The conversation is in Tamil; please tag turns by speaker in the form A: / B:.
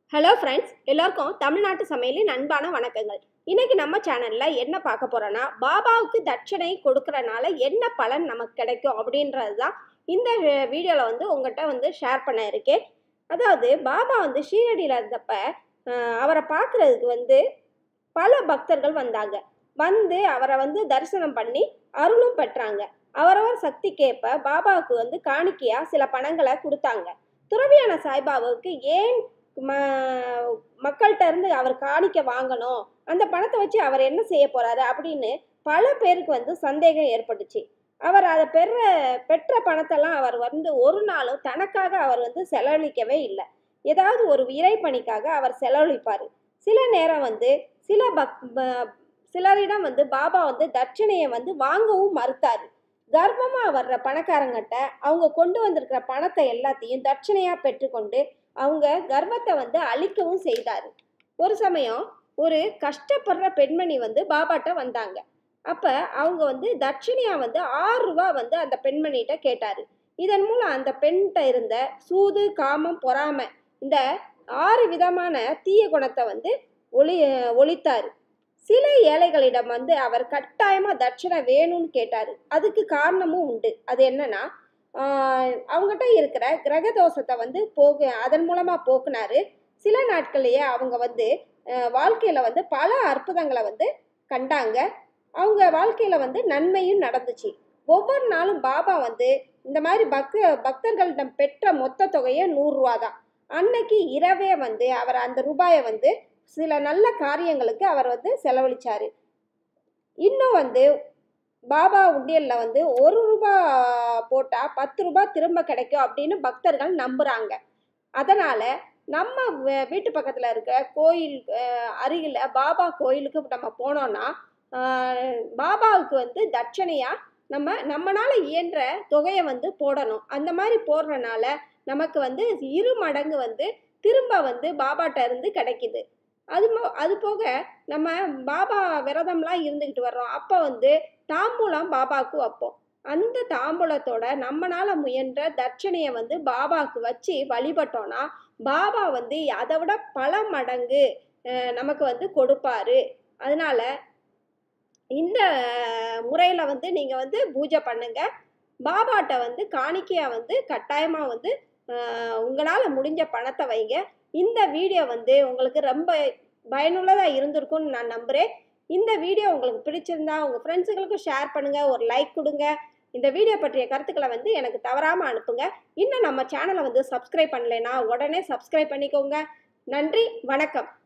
A: ஹலோ ஃப்ரெண்ட்ஸ் எல்லாருக்கும் தமிழ்நாட்டு சமையலின் அன்பான வணக்கங்கள் இன்னைக்கு நம்ம சேனல்ல என்ன பார்க்க போறோம்னா பாபாவுக்கு தட்சணை கொடுக்கறனால என்ன பலன் நமக்கு கிடைக்கும் அப்படின்றது தான் இந்த வீடியோவில் வந்து உங்கள்கிட்ட வந்து ஷேர் பண்ண இருக்கேன் அதாவது பாபா வந்து ஷீரடியில் இருந்தப்ப அஹ், அவரை பார்க்குறதுக்கு வந்து பல பக்தர்கள் வந்தாங்க வந்து அவரை வந்து தரிசனம் பண்ணி அருளும் பெற்றாங்க அவரவர் சக்திக்கேற்ப பாபாவுக்கு வந்து காணிக்கையா சில பணங்களை கொடுத்தாங்க துறவியான சாய்பாபாவுக்கு ஏன் ம மக்கள்கிட்ட இருந்து அவர் காணிக்க வாங்கணும் அந்த பணத்தை வச்சு அவர் என்ன செய்ய போறாரு அப்படின்னு பல பேருக்கு வந்து சந்தேகம் ஏற்பட்டுச்சு அவர் அதை பெற பெற்ற பணத்தெல்லாம் அவர் வந்து ஒரு நாளும் தனக்காக அவர் வந்து செலவழிக்கவே இல்லை ஏதாவது ஒரு இறைப்பணிக்காக அவர் செலவழிப்பார் சில நேரம் வந்து சில பக் ப- சிலரிடம் வந்து பாபா வந்து தட்சணையை வந்து வாங்கவும் மறுத்தாரு கர்ப்பமா வர்ற பணக்காரங்கிட்ட அவங்க கொண்டு வந்திருக்கிற பணத்தை எல்லாத்தையும் தட்சணையா பெற்றுக்கொண்டு அவங்க கர்வத்தை வந்து அழிக்கவும் செய்தார் ஒரு சமயம் ஒரு கஷ்டப்படுற பெண்மணி வந்து பாபாட்ட வந்தாங்க அப்போ அவங்க வந்து தட்சிணையா வந்து ஆறு ரூபா வந்து அந்த பெண்மணிகிட்ட கேட்டார் இதன் மூலம் அந்த பெண்கிட்ட இருந்த சூது காமம் பொறாமை இந்த ஆறு விதமான தீய குணத்தை வந்து ஒளி ஒழித்தார் சில ஏழைகளிடம் வந்து அவர் கட்டாயமாக தட்சணை வேணும்னு கேட்டார் அதுக்கு காரணமும் உண்டு அது என்னன்னா ஆஹ் அவங்ககிட்ட இருக்கிற கிரக தோஷத்தை வந்து போகு அதன் மூலமாக போக்குனாரு சில நாட்கள்லயே அவங்க வந்து ஆஹ் வாழ்க்கையில வந்து பல அற்புதங்களை வந்து கண்டாங்க அவங்க வாழ்க்கையில வந்து நன்மையும் நடந்துச்சு ஒவ்வொரு நாளும் பாபா வந்து இந்த மாதிரி பக்த பக்தர்களிடம் பெற்ற மொத்த தொகையே நூறுரூவா தான் அன்னைக்கு இரவே வந்து அவர் அந்த ரூபாயை வந்து சில நல்ல காரியங்களுக்கு அவர் வந்து செலவழிச்சாரு இன்னும் வந்து பாபா உண்டியல்ல வந்து ஒரு ரூபா போட்டா பத்து ரூபாய் திரும்ப கிடைக்கும் அப்படின்னு பக்தர்கள் நம்புறாங்க அதனால நம்ம வீ- வீட்டு பக்கத்துல இருக்க கோயில் அஹ், அருகில பாபா கோயிலுக்கு நம்ம போனோம்னா ஆஹ், பாபாவுக்கு வந்து தட்சணையா நம்ம நம்மனால இயன்ற தொகையை வந்து போடணும் அந்த மாதிரி போடுறனால நமக்கு வந்து இரு மடங்கு வந்து திரும்ப வந்து பாபாட்ட இருந்து கிடைக்குது அது மோ- அது போக நம்ம பாபா விரதம்லாம் இருந்துக்கிட்டு வர்றோம் அப்போ வந்து தாம்பூலம் பாபாவுக்கு வைப்போம் அந்த தாம்பூலத்தோட நம்மனால முயன்ற தட்சணையை வந்து பாபாவுக்கு வச்சு வழிபட்டோம்னா பாபா வந்து அதை விட பல மடங்கு அஹ், நமக்கு வந்து கொடுப்பாரு அதனால இந்த முறையில் வந்து நீங்கள் வந்து பூஜை பண்ணுங்க பாபாட்ட வந்து காணிக்கையாக வந்து கட்டாயமாக வந்து உங்களால் முடிஞ்ச பணத்தை வைங்க இந்த வீடியோ வந்து உங்களுக்கு ரொம்ப பயனுள்ளதாக இருந்திருக்கும்னு நான் நம்புகிறேன் இந்த வீடியோ உங்களுக்கு பிடிச்சிருந்தா உங்கள் ஃப்ரெண்ட்ஸுகளுக்கும் ஷேர் பண்ணுங்கள் ஒரு லைக் கொடுங்க இந்த வீடியோ பற்றிய கருத்துக்களை வந்து எனக்கு தவறாமல் அனுப்புங்க இன்னும் நம்ம சேனலை வந்து சப்ஸ்கிரைப் பண்ணலைன்னா உடனே சப்ஸ்கிரைப் பண்ணிக்கோங்க நன்றி வணக்கம்